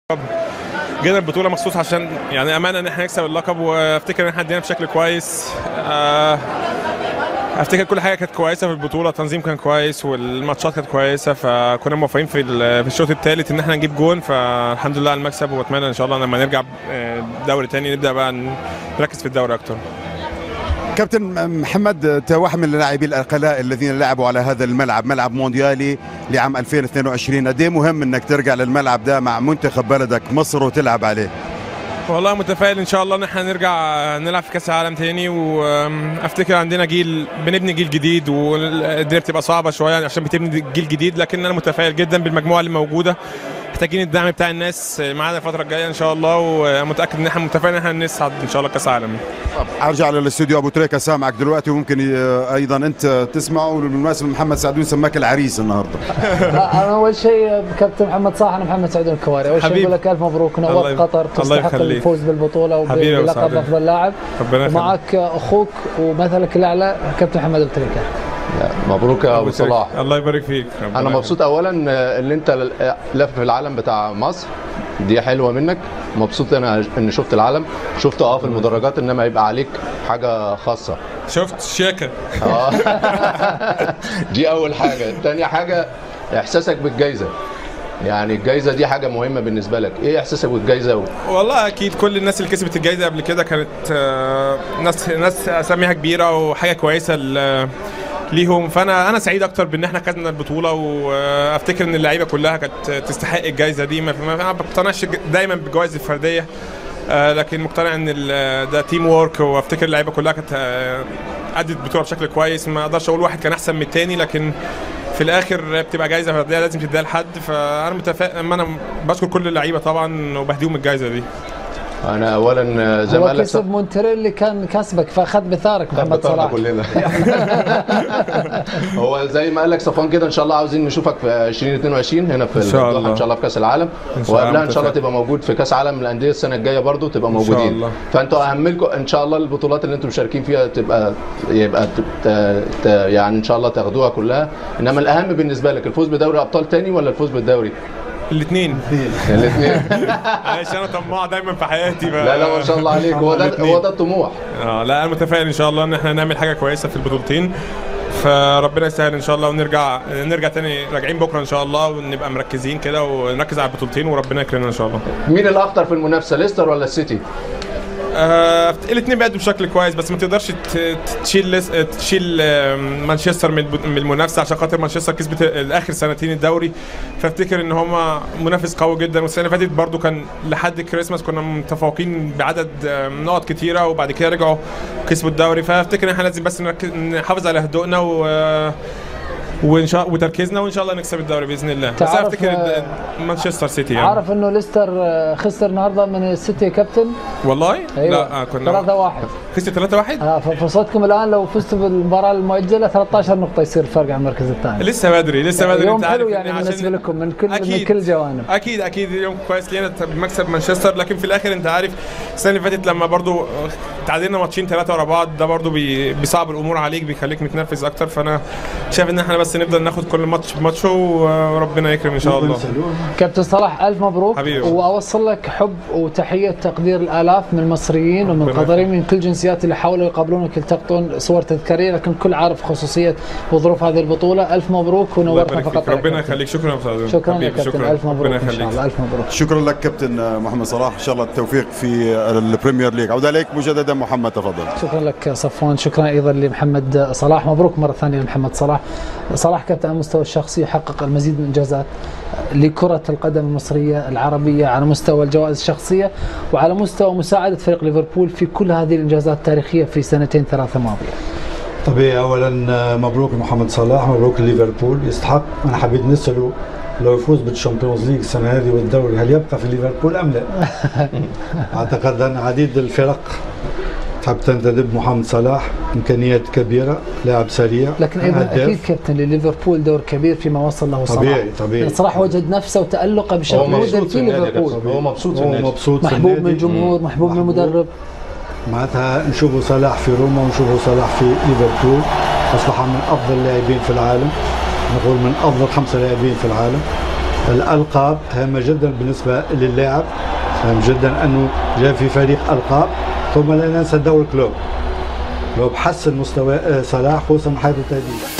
جينا البطوله مخصوص عشان يعني امانه ان احنا نكسب اللقب وافتكر ان احنا ادينا بشكل كويس آه، افتكر كل حاجه كانت كويسه في البطوله التنظيم كان كويس والماتشات كانت كويسه فكنا موفقين في ال- في الشوط الثالث ان احنا نجيب جون فالحمد لله على المكسب واتمنى ان شاء الله لما نرجع آه، دوري تاني نبدا بقى نركز في الدوري اكتر كابتن محمد انت واحد من اللاعبين القلاء الذين لعبوا على هذا الملعب ملعب مونديالي لعام 2022 قد ايه مهم انك ترجع للملعب ده مع منتخب بلدك مصر وتلعب عليه والله متفائل ان شاء الله ان احنا نرجع نلعب في كاس العالم تاني وافتكر عندنا جيل بنبني جيل جديد والدنيا بتبقى صعبه شويه عشان بتبني جيل جديد لكن انا متفائل جدا بالمجموعه اللي موجوده محتاجين الدعم بتاع الناس معانا الفتره الجايه ان شاء الله ومتاكد ان احنا متفائل ان احنا نصعد ان شاء الله كاس العالم ارجع للاستوديو ابو تريكه سامعك دلوقتي وممكن ي- ايضا انت تسمعه بالمناسبه محمد سعدون سماك العريس النهارده لا، انا اول شيء كابتن محمد صالح انا محمد سعود الكواري اول شيء حبيبي. اقول لك الف مبروك الله نورت يب- قطر الله تستحق يخليك. الفوز بالبطوله حبيبي يا أبو وبلقب سعد. افضل لاعب ربنا يخليك ومعك اخوك ومثلك الاعلى كابتن محمد ابو تريكه مبروك يا ابو صلاح الله يبارك فيك ربنا انا مبسوط اولا ان انت لف في العالم بتاع مصر دي حلوه منك مبسوط انا ان شفت العالم شفت اه في المدرجات انما يبقى عليك حاجه خاصه شفت شيكه اه دي اول حاجه تاني حاجه احساسك بالجائزه يعني الجائزه دي حاجه مهمه بالنسبه لك ايه احساسك بالجائزه و... والله اكيد كل الناس اللي كسبت الجائزه قبل كده كانت آه، ناس ناس اساميها كبيره وحاجه كويسه ل- ليهم فانا انا سعيد اكتر بان احنا خدنا البطوله وافتكر ان اللعيبه كلها كانت تستحق الجائزه دي ما ما- ما بقتنعش دايما بالجوائز الفرديه آه، لكن مقتنع ان ال- ده تيم وورك وافتكر اللعيبه كلها كانت آه، ادت البطوله بشكل كويس ما اقدرش اقول واحد كان احسن من التاني لكن في الاخر بتبقى جايزه فرديه لازم تديها لحد فانا متفائل انا بشكر كل اللعيبه طبعا وبهديهم الجائزه دي انا اولا زي ما هو قال لك كسب مونتريل كان كسبك فاخذ بثارك محمد بطلنا صلاح كلنا هو زي ما قال لك صفوان كده ان شاء الله عاوزين نشوفك في 2022 هنا في إن شاء الدوحه الله. ان شاء الله في كاس العالم إن شاء الله وقبلها ان شاء الله متفائل. تبقى موجود في كاس عالم الانديه السنه الجايه برضو تبقى شاء موجودين الله. فانتوا اهم لكم ان شاء الله البطولات اللي انتم مشاركين فيها تبقى يبقى ت- ت- ت- يعني ان شاء الله تاخدوها كلها انما الاهم بالنسبه لك الفوز بدوري ابطال تاني ولا الفوز بالدوري الاثنين الاثنين معلش انا طماع دايما في حياتي بقى. لا لا ما شاء الله عليك هو ده الاتنين. هو ده الطموح اه لا انا متفائل ان شاء الله ان احنا نعمل حاجه كويسه في البطولتين فربنا يسهل ان شاء الله ونرجع نرجع تاني راجعين بكره ان شاء الله ونبقى مركزين كده ونركز على البطولتين وربنا يكرمنا ان شاء الله مين الاخطر في المنافسه ليستر ولا السيتي؟ آه الاثنين بيأدوا بشكل كويس بس ما تقدرش ت- تشيل لس- تشيل آه، مانشستر من الب- من المنافسه عشان خاطر مانشستر كسبت الاخر سنتين الدوري فافتكر ان هم منافس قوي جدا والسنه اللي فاتت برضو كان لحد الكريسماس كنا متفوقين بعدد آه، نقط كتيره وبعد كده رجعوا كسبوا الدوري فافتكر ان احنا لازم بس نركز نحافظ على هدوءنا و وان شاء وتركيزنا وان شاء الله نكسب الدوري باذن الله بس تعرف، انا افتكر آه، مانشستر سيتي يعني عارف انه ليستر آه، خسر النهارده من السيتي يا كابتن والله ايوه لا آه، كنا 3 1 خسر 3 1 آه، فرصتكم الان لو فزتوا بالمباراه المؤجله 13 نقطه يصير فرق عن المركز الثاني لسه بدري لسه بدري يوم انت عارف حلو إن يعني عشان- بالنسبه لكم من كل من أكيد. كل جوانب اكيد اكيد يوم كويس لينا بمكسب مانشستر لكن في الاخر انت عارف السنه اللي فاتت لما برضو تعادلنا ماتشين ثلاثه ورا بعض ده برضو بي- بيصعب الامور عليك بيخليك متنرفز اكتر فانا شايف ان احنا بس نفضل ناخد كل ماتش بماتشه وربنا يكرم ان شاء الله كابتن صلاح الف مبروك حبيبي. واوصل لك حب وتحيه تقدير الالاف من المصريين ومن ربنا القطريين من كل الجنسيات اللي حاولوا يقابلونك يلتقطون صور تذكاريه لكن كل عارف خصوصيه وظروف هذه البطوله الف مبروك الله ونورتنا يبارك في فيك قطر يا ربنا كابتن. يخليك شكرا يا أستاذ. شكرا يا حبيبي، كابتن شكرا الف مبروك ربنا ان شاء يخليك الله الف مبروك شكرا لك كابتن محمد صلاح ان شاء الله التوفيق في البريمير ليج عود عليك مجددا محمد تفضل شكرا لك صفوان شكرا ايضا لمحمد صلاح مبروك مره ثانيه لمحمد صلاح صلاح كابتن على المستوى الشخصي يحقق المزيد من الانجازات لكرة القدم المصرية العربية على مستوى الجوائز الشخصية وعلى مستوى مساعدة فريق ليفربول في كل هذه الإنجازات التاريخية في سنتين ثلاثة ماضية طبيعي اولا آه، مبروك محمد صلاح مبروك ليفربول يستحق انا حبيت نساله لو يفوز بالشامبيونز ليج السنه هذه والدوري هل يبقى في ليفربول ام لا؟ اعتقد ان عديد الفرق تحب تنتدب محمد صلاح امكانيات كبيره لاعب سريع لكن أيضا هداف. أكيد كابتن لليفربول دور كبير فيما وصل له صلاح طبيعي طبيعي يعني صلاح وجد نفسه وتألقه هو بشكل مبسوط مذهل في في النادي يا ليفربول كابتن. هو مبسوط في هو النادي مبسوط في محبوب من النادي. الجمهور محبوب من محبوب. المدرب معناتها نشوفوا صلاح في روما ونشوفوا صلاح في ليفربول اصبح من افضل اللاعبين في العالم نقول من افضل خمسه لاعبين في العالم الالقاب هامه جدا بالنسبه للاعب مهم جدا انه جاء في فريق القاب ثم لا ننسى دور كلوب كلوب حسن مستوى آه، صلاح خصوصا من حيث التهديد